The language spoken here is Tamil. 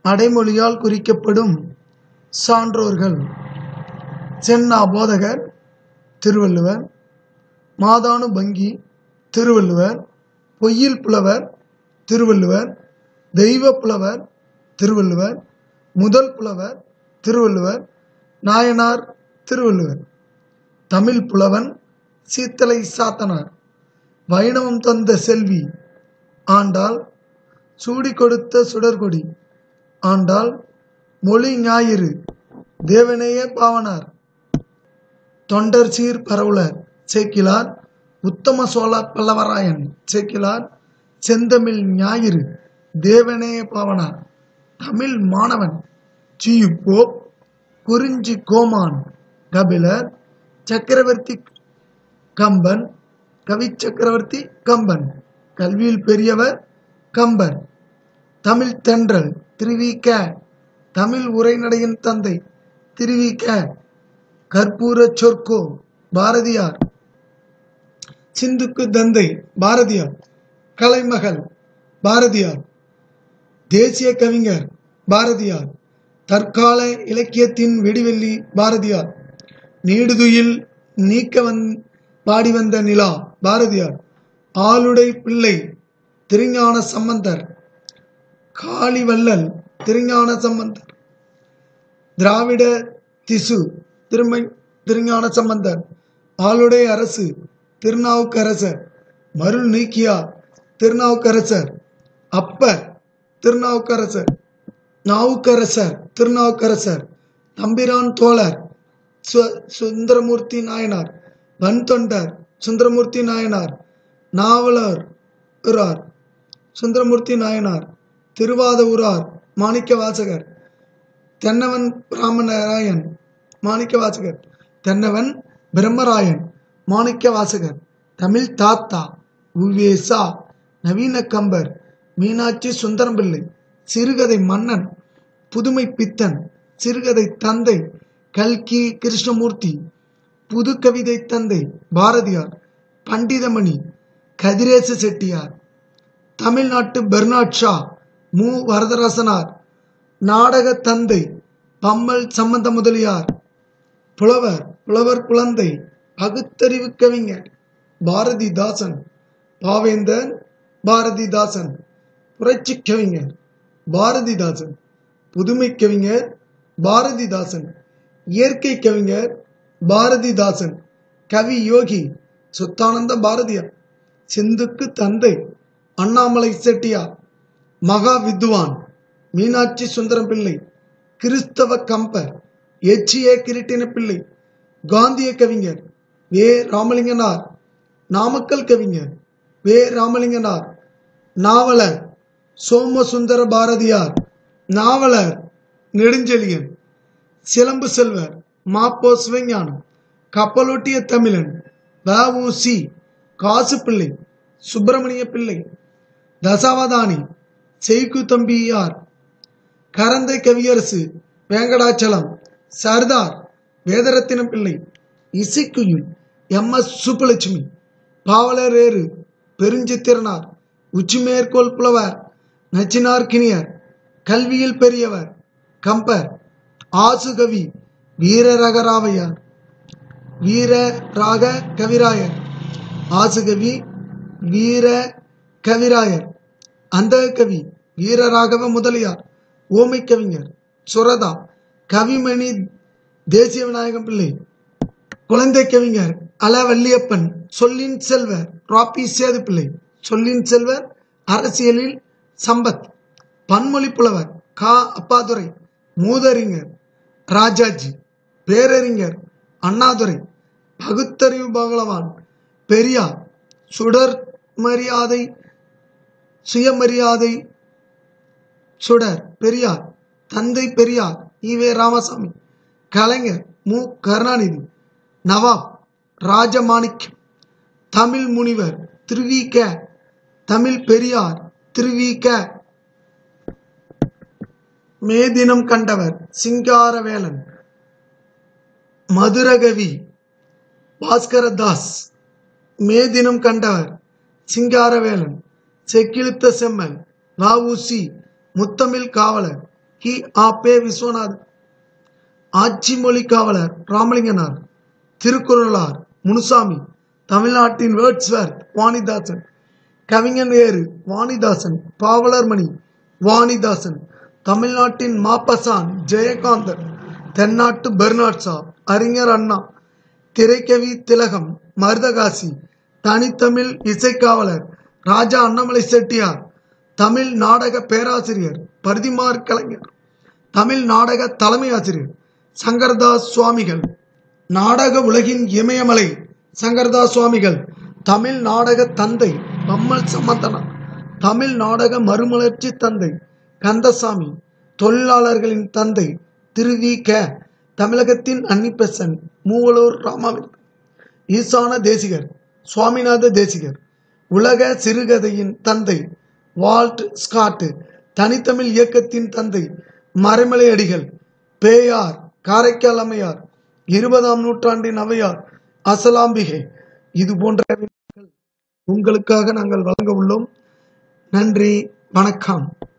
அடைமொழியால் குறிக்கப்படும் சான்றோர்கள் சென்னா போதகர் திருவள்ளுவர் மாதானு பங்கி திருவள்ளுவர் பொய்யில் புலவர் திருவள்ளுவர் தெய்வ புலவர் திருவள்ளுவர் முதல் புலவர் திருவள்ளுவர் நாயனார் திருவள்ளுவர் தமிழ் புலவன் சீத்தலை சாத்தனார் வைணவம் தந்த செல்வி ஆண்டாள் சூடி கொடுத்த சுடர்கொடி ஆண்டாள் மொழி ஞாயிறு தேவனேய பாவனார் தொண்டர் சீர் பரவுலர் சேக்கிலார் உத்தம சோழ பல்லவராயன் சேக்கிலார் செந்தமிழ் ஞாயிறு தேவனேய பாவனார் தமிழ் மாணவன் ஜியு போப் குறிஞ்சி கோமான் கபிலர் சக்கரவர்த்தி கம்பன் கவி சக்கரவர்த்தி கம்பன் கல்வியில் பெரியவர் கம்பர் தமிழ் தென்றல் திருவிக தமிழ் உரைநடையின் தந்தை திருவிக கற்பூர சொற்கோ பாரதியார் சிந்துக்கு தந்தை பாரதியார் கலைமகள் பாரதியார் தேசிய கவிஞர் பாரதியார் தற்கால இலக்கியத்தின் வெடிவெள்ளி பாரதியார் நீடுதுயில் நீக்க வந் பாடி வந்த நிலா பாரதியார் ஆளுடை பிள்ளை திருஞான சம்பந்தர் காளிவல்லல் திருஞான சம்பந்தர் திராவிட திசு திருமை திருஞான சம்பந்தர் ஆளுடை அரசு திருநாவுக்கரசர் மருள் நீக்கியார் திருநாவுக்கரசர் அப்பர் திருநாவுக்கரசர் நாவுக்கரசர் திருநாவுக்கரசர் தம்பிரான் தோழர் சு- சுந்தரமூர்த்தி நாயனார் வன்தொண்டர் சுந்தரமூர்த்தி நாயனார் நாவலர் உரார் சுந்தரமூர்த்தி நாயனார் திருவாத உரார் மாணிக்க வாசகர் தென்னவன் பிராமணராயன் மாணிக்க வாசகர் தென்னவன் பிரம்மராயன் மாணிக்க வாசகர் தமிழ் தாத்தா உவேசா நவீன கம்பர் மீனாட்சி சுந்தரம்பிள்ளை சிறுகதை மன்னன் புதுமை பித்தன் சிறுகதை தந்தை கல்கி கிருஷ்ணமூர்த்தி புது கவிதை தந்தை பாரதியார் பண்டிதமணி கதிரேச செட்டியார் தமிழ்நாட்டு பெர்னாட் ஷா மு வரதராசனார் நாடக தந்தை பம்மல் சம்பந்த முதலியார் புலவர் புலவர் குழந்தை பகுத்தறிவு கவிஞர் பாரதிதாசன் பாவேந்தர் பாரதிதாசன் புரட்சி கவிஞர் பாரதிதாசன் புதுமை கவிஞர் பாரதிதாசன் இயற்கை கவிஞர் பாரதிதாசன் கவி யோகி சுத்தானந்த பாரதியார் சிந்துக்கு தந்தை அண்ணாமலை செட்டியார் மகா வித்வான் மீனாட்சி சுந்தரம் பிள்ளை கிறிஸ்தவ கம்பர் எச்சிய கிரிட்டின பிள்ளை காந்திய கவிஞர் வே ராமலிங்கனார் நாமக்கல் கவிஞர் வே ராமலிங்கனார் நாவலர் சோமசுந்தர பாரதியார் நாவலர் நெடுஞ்செழியன் சிலம்பு செல்வர் மாப்போ சிவஞானம் கப்பலோட்டிய தமிழன் வஉசி காசு பிள்ளை சுப்பிரமணிய பிள்ளை தசாவதானி செய்கு தம்பியார் கரந்தை கவியரசு வேங்கடாச்சலம் சர்தார் வேதரத்தினம் பிள்ளை இசைக்குயில் எம் எஸ் சுப்புலட்சுமி பாவலரேறு பெருஞ்சித்திரனார் உச்சிமேற்கோள் புலவர் நச்சினார் கிணியர் கல்வியில் பெரியவர் கம்பர் ஆசுகவி வீரரகராவையார் வீர ராக கவிராயர் ஆசுகவி வீர கவிராயர் அந்த கவி வீரராகவ முதலியார் ஓமை கவிஞர் சுரதா கவிமணி தேசிய விநாயகம் பிள்ளை குழந்தை கவிஞர் அல வள்ளியப்பன் சொல்லின் செல்வர் ராப்பி சேது பிள்ளை சொல்லின் செல்வர் அரசியலில் சம்பத் பன்மொழி புலவர் கா அப்பாதுரை மூதறிஞர் ராஜாஜி பேரறிஞர் அண்ணாதுரை பகுத்தறிவு பகலவான் பெரியார் சுடர் மரியாதை சுயமரியாதை சுடர் பெரியார் தந்தை பெரியார் ஈவே ராமசாமி கலைஞர் மு கருணாநிதி நவாப் ராஜமாணிக்கம் தமிழ் முனிவர் திருவிக தமிழ் பெரியார் திருவிக மே தினம் கண்டவர் சிங்காரவேலன் மதுரகவி பாஸ்கரதாஸ் மே தினம் கண்டவர் சிங்காரவேலன் செக்கிழுத்த செம்மல் வஉசி முத்தமிழ் காவலர் கி ஆபே விஸ்வநாதன் ஆட்சி மொழி காவலர் ராமலிங்கனார் திருக்குறளார் முனுசாமி தமிழ்நாட்டின் வேர்ட்ஸ்வர் வாணிதாசன் கவிஞன் ஏறு வாணிதாசன் பாவலர் மணி வாணிதாசன் தமிழ்நாட்டின் மாப்பசான் ஜெயகாந்தன் தென்னாட்டு பெர்னாட் ஷா அறிஞர் அண்ணா திரைக்கவி திலகம் மருதகாசி தனித்தமிழ் இசைக்காவலர் ராஜா அண்ணாமலை செட்டியார் தமிழ் நாடக பேராசிரியர் பரிதிமார் கலைஞர் தமிழ் நாடக தலைமை ஆசிரியர் சங்கர்தாஸ் சுவாமிகள் நாடக உலகின் இமயமலை சங்கர்தாஸ் சுவாமிகள் தமிழ் நாடக தந்தை பம்மல் சம்பந்தனார் தமிழ் நாடக மறுமலர்ச்சி தந்தை கந்தசாமி தொழிலாளர்களின் தந்தை திருவி க தமிழகத்தின் அன்னிப்பெசன் மூவலூர் ராமாவில் ஈசான தேசிகர் சுவாமிநாத தேசிகர் உலக சிறுகதையின் தந்தை வால்ட் ஸ்காட் தனித்தமிழ் இயக்கத்தின் தந்தை மறைமலை அடிகள் பேயார் காரைக்கால் அம்மையார் இருபதாம் நூற்றாண்டின் அவையார் அசலாம்பிகை இது போன்ற உங்களுக்காக நாங்கள் வழங்க உள்ளோம் நன்றி வணக்கம்